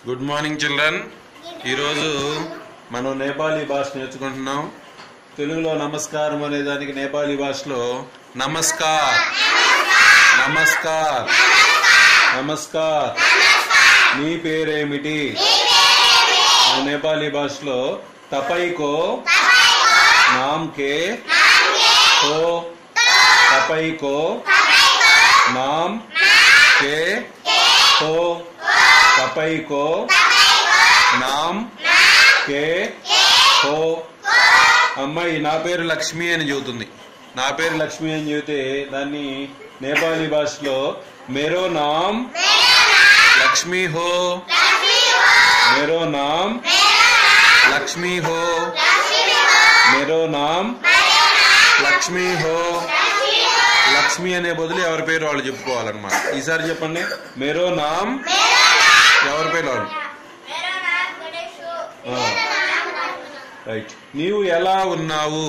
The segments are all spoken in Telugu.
గుడ్ మార్నింగ్ చిల్డ్రన్ ఈరోజు మనం నేపాలీ భాష నేర్చుకుంటున్నాం తెలుగులో నమస్కారం అనే దానికి నేపాలీ భాషలో నమస్కార్ నమస్కార్ నమస్కార్ నీ పేరేమిటి ఆ నేపాలీ భాషలో తపైకో నామ్ కే హో తపైకో నామ్ కే హో తపైకో నామ్ కే హో అమ్మాయి నా పేరు లక్ష్మి అని చెబుతుంది నా పేరు లక్ష్మి అని చెబితే దాన్ని నేపాలీ భాషలో మేరో నామ్ లక్ష్మి హో మేరో నామ్ లక్ష్మి హో మేరో నామ్ లక్ష్మి హో లక్ష్మి అనే బదులు ఎవరి పేరు వాళ్ళు చెప్పుకోవాలన్నమాట ఈసారి చెప్పండి మేరో నామ్ ఎవరి పేరు వాళ్ళు ఆ, రైట్ నీవు ఎలా ఉన్నావు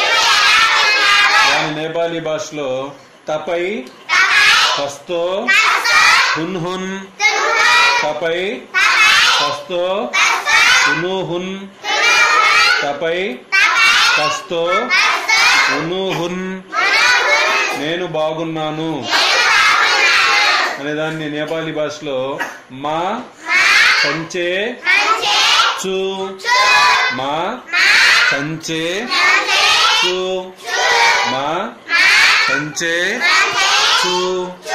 దాని నేపాలీ భాషలో తపై హస్తో హున్ హున్ తపై హస్తో ఉను హున్ తపై హస్తో ఉను హున్ నేను బాగున్నాను అనే దాన్ని నేపాలీ భాషలో మా సంచే చు మా సంచే చు మా సంచే చు